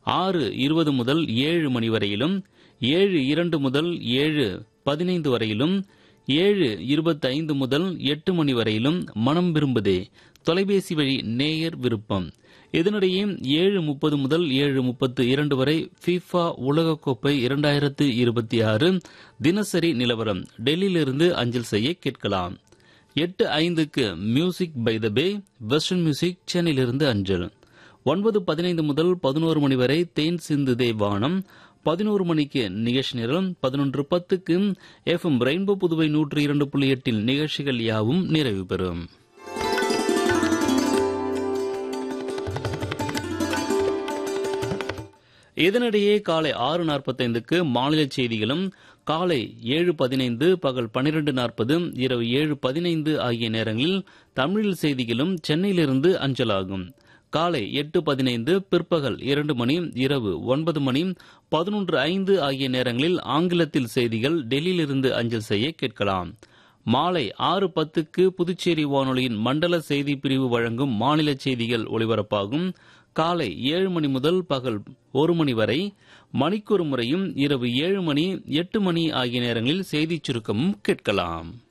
ஆறு இருபது முதல் ஏழு மணி வரையிலும் ஏழு இரண்டு முதல் ஏழு பதினைந்து வரையிலும் ஏழு இருபத்தைந்து முதல் எட்டு மணி வரையிலும் மனம் விரும்புதே தொலைபேசி வழி நேயர் விருப்பம் இதனிடையே ஏழு முப்பது முதல் ஏழு முப்பத்து இரண்டு வரை ஃபீஃபா உலகக்கோப்பை இரண்டாயிரத்து இருபத்தி ஆறு தினசரி நிலவரம் டெல்லியிலிருந்து அஞ்சல் செய்ய கேட்கலாம் எட்டு ஐந்துக்கு music by the bay western music சென்னையிலிருந்து அஞ்சல் ஒன்பது பதினைந்து முதல் பதினோரு மணி வரை தேன் சிந்துதே வானம் பதினோரு மணிக்கு நிகழ்ச்சி நிரல் பதினொன்று பத்துக்கு எஃப்எம் ரெயின்போ புதுவை நூற்று இரண்டு புள்ளி எட்டில் நிகழ்ச்சிகள் யாவும் நிறைவு பெறும் இதனிடையே காலை ஆறு நாற்பத்தைந்துக்கு மாநில செய்திகளும் காலை ஏழு பதினைந்து பகல் பனிரெண்டு நாற்பது இரவு ஏழு பதினைந்து ஆகிய நேரங்களில் தமிழில் செய்திகளும் சென்னையிலிருந்து அஞ்சலாகும் காலை எட்டு பதினைந்து பிற்பகல் இரண்டு மணி இரவு ஒன்பது மணி பதினொன்று ஐந்து ஆகிய நேரங்களில் ஆங்கிலத்தில் செய்திகள் டெல்லியிலிருந்து அஞ்சல் செய்ய கேட்கலாம் மாலை ஆறு பத்துக்கு புதுச்சேரி வானொலியின் மண்டல செய்தி பிரிவு வழங்கும் மாநில செய்திகள் ஒலிபரப்பாகும் காலை ஏழு மணி முதல் பகல் ஒரு மணி வரை மணிக்கொரு முறையும் இரவு ஏழு மணி எட்டு மணி ஆகிய நேரங்களில் செய்திச் சுருக்கமும் கேட்கலாம்